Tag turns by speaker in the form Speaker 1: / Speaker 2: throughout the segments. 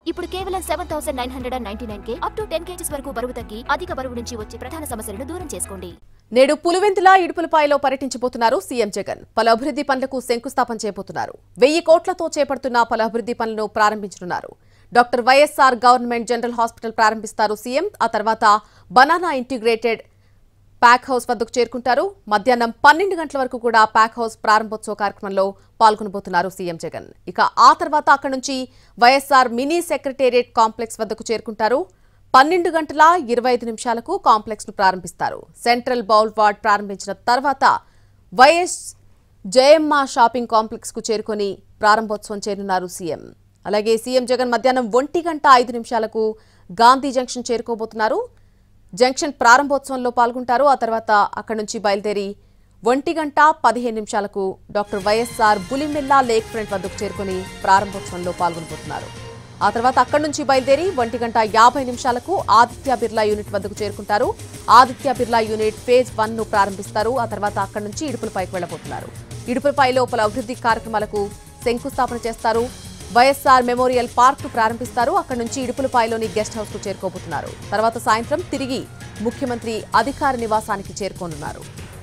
Speaker 1: ఇప్పుడు కేవలం seven thousand nine hundred and ninety nine కే అప్ టు టెన్ కేజీస్ వరకు బరువు తగ్గి అధిక బరువు నుంచి వచ్చే ప్రధాన సమస్యలను దూరం చేసుకోండి
Speaker 2: నేడు పులివెందుల ఇడుపులపాయలో పర్యటించబోతున్నారు సీఎం జగన్ పలు అభివృద్ధి పనులకు శంకుస్థాపన చేయబోతున్నారు వెయ్యి కోట్లతో చేపడుతున్న పలు అభివృద్ధి పనులను ప్రారంభించనున్నారు doctor YSR government general hospital ప్రారంభిస్తారు సీఎం ఆ తర్వాత బనానా ఇంటిగ్రేటెడ్ ప్యాక్ హౌస్ వద్దకు చేరుకుంటారు మధ్యాహ్నం పన్నెండు గంటల వరకు కూడా ప్యాక్ హౌస్ ప్రారంభోత్సవ కార్యక్రమంలో పాల్గొనబోతున్నారు సీఎం జగన్ ఇక ఆ తర్వాత అక్కడి నుంచి వైఎస్ఆర్ మినీ సెక్రటేరియట్ కాంప్లెక్స్ వద్దకు చేరుకుంటారు పన్నెండు గంటల ఇరవై ఐదు నిమిషాలకు కాంప్లెక్స్ ను ప్రారంభిస్తారు సెంట్రల్ బౌల్ వార్డ్ ప్రారంభించిన తర్వాత వైఎస్ జయమ్మ షాపింగ్ కాంప్లెక్స్ కు చేరుకొని ప్రారంభోత్సవం చేరున్నారు సీఎం అలాగే సీఎం జగన్ మధ్యాహ్నం ఒంటి గంట ఐదు నిమిషాలకు గాంధీ జంక్షన్ చేరుకోబోతున్నారు జంక్షన్ ప్రారంభోత్సవంలో పాల్గొంటారు ఆ తర్వాత అక్కడి నుంచి బయలుదేరి ఒంటి గంట పదిహేను నిమిషాలకు doctor YSR Bulimella lake front వద్దకు చేరుకొని ప్రారంభోత్సవంలో పాల్గొనబోతున్నారు ఆ తర్వాత అక్కడి నుంచి బయలుదేరి ఒంటి గంట యాభై నిమిషాలకు ఆదిత్య బిర్లా యూనిట్ వద్దకు చేరుకుంటారు Aditya Birla unit phase one ను ప్రారంభిస్తారు ఆ తర్వాత అక్కడి నుంచి ఇడుపులపైకి వెళ్లబోతున్నారు ఇడుపులపైలో పలు అభివృద్ధి కార్యక్రమాలకు శంకుస్థాపన చేస్తారు వైఎస్ఆర్ మెమోరియల్ పార్క్ ను ప్రారంభిస్తారు అక్కడి నుంచి ఇడుపులపాయలోని గెస్ట్ హౌస్ కు చేరుకోబోతున్నారు తర్వాత సాయంత్రం తిరిగి ముఖ్యమంత్రి అధికార నివాసానికి చేరుకోనున్నారు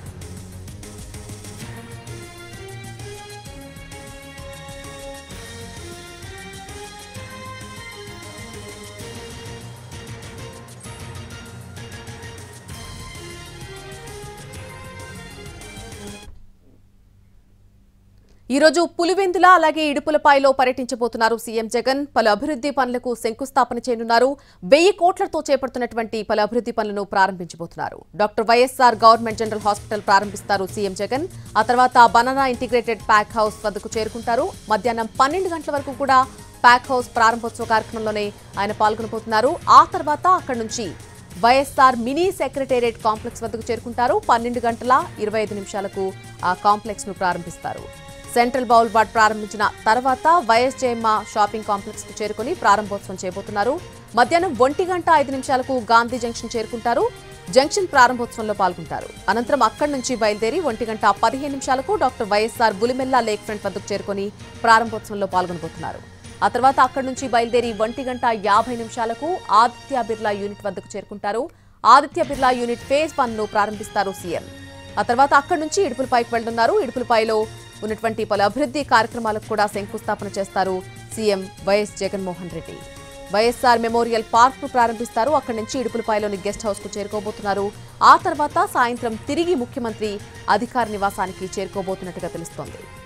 Speaker 2: ఈ రోజు పులివెందుల అలాగే ఇడుపులపాయలో పర్యటించబోతున్నారు సీఎం జగన్ పలు అభివృద్ధి పనులకు శంకుస్థాపన చేయనున్నారు వెయ్యి కోట్లతో చేపడుతున్నటువంటి పలు అభివృద్ధి పనులను ప్రారంభించబోతున్నారు doctor YSR government general hospital ప్రారంభిస్తారు సీఎం జగన్ ఆ తర్వాత బనానా ఇంటిగ్రేటెడ్ ప్యాక్ హౌస్ వద్దకు చేరుకుంటారు మధ్యాహ్నం పన్నెండు గంటల వరకు కూడా ప్యాక్ హౌస్ ప్రారంభోత్సవ కార్యక్రమంలోనే ఆయన పాల్గొనబోతున్నారు ఆ తర్వాత అక్కడి నుంచి వైఎస్ఆర్ మినీ సెక్రటేరియట్ కాంప్లెక్స్ వద్దకు చేరుకుంటారు పన్నెండు గంటల ఇరవై ఐదు నిమిషాలకు ఆ కాంప్లెక్స్ ను ప్రారంభిస్తారు సెంట్రల్ బౌల్ వార్డ్ ప్రారంభించిన తర్వాత వైఎస్ జయమ్మ షాపింగ్ కాంప్లెక్స్ కు చేరుకుని ప్రారంభోత్సవం చేయబోతున్నారు మధ్యాహ్నం ఒంటి గంట ఐదు నిమిషాలకు గాంధీ జంక్షన్ చేరుకుంటారు జంక్షన్ ప్రారంభోత్సవంలో పాల్గొంటారు అనంతరం అక్కడి నుంచి బయలుదేరి ఒంటి గంట పదిహేను నిమిషాలకు doctor YSR Bulimella lake front వద్దకు చేరుకుని ప్రారంభోత్సవంలో పాల్గొనబోతున్నారు ఆ తర్వాత అక్కడి నుంచి బయలుదేరి ఒంటి గంట యాభై నిమిషాలకు ఆదిత్య బిర్లా యూనిట్ వద్దకు చేరుకుంటారు Aditya Birla unit phase one ను ప్రారంభిస్తారు సీఎం ఆ తర్వాత అక్కడి నుంచి ఇడుపులపాయకు వెళ్తున్నారు ఇడుపులపాయలో ఉన్నటువంటి పలు అభివృద్ధి కార్యక్రమాలకు కూడా శంకుస్థాపన చేస్తారు CM YS Jaganmohan Reddy YSR memorial park ను ప్రారంభిస్తారు అక్కడి నుంచి ఇడుపులపాయలోని గెస్ట్ హౌస్ కు చేరుకోబోతున్నారు ఆ తర్వాత సాయంత్రం తిరిగి ముఖ్యమంత్రి అధికార నివాసానికి చేరుకోబోతున్నట్టుగా తెలుస్తోంది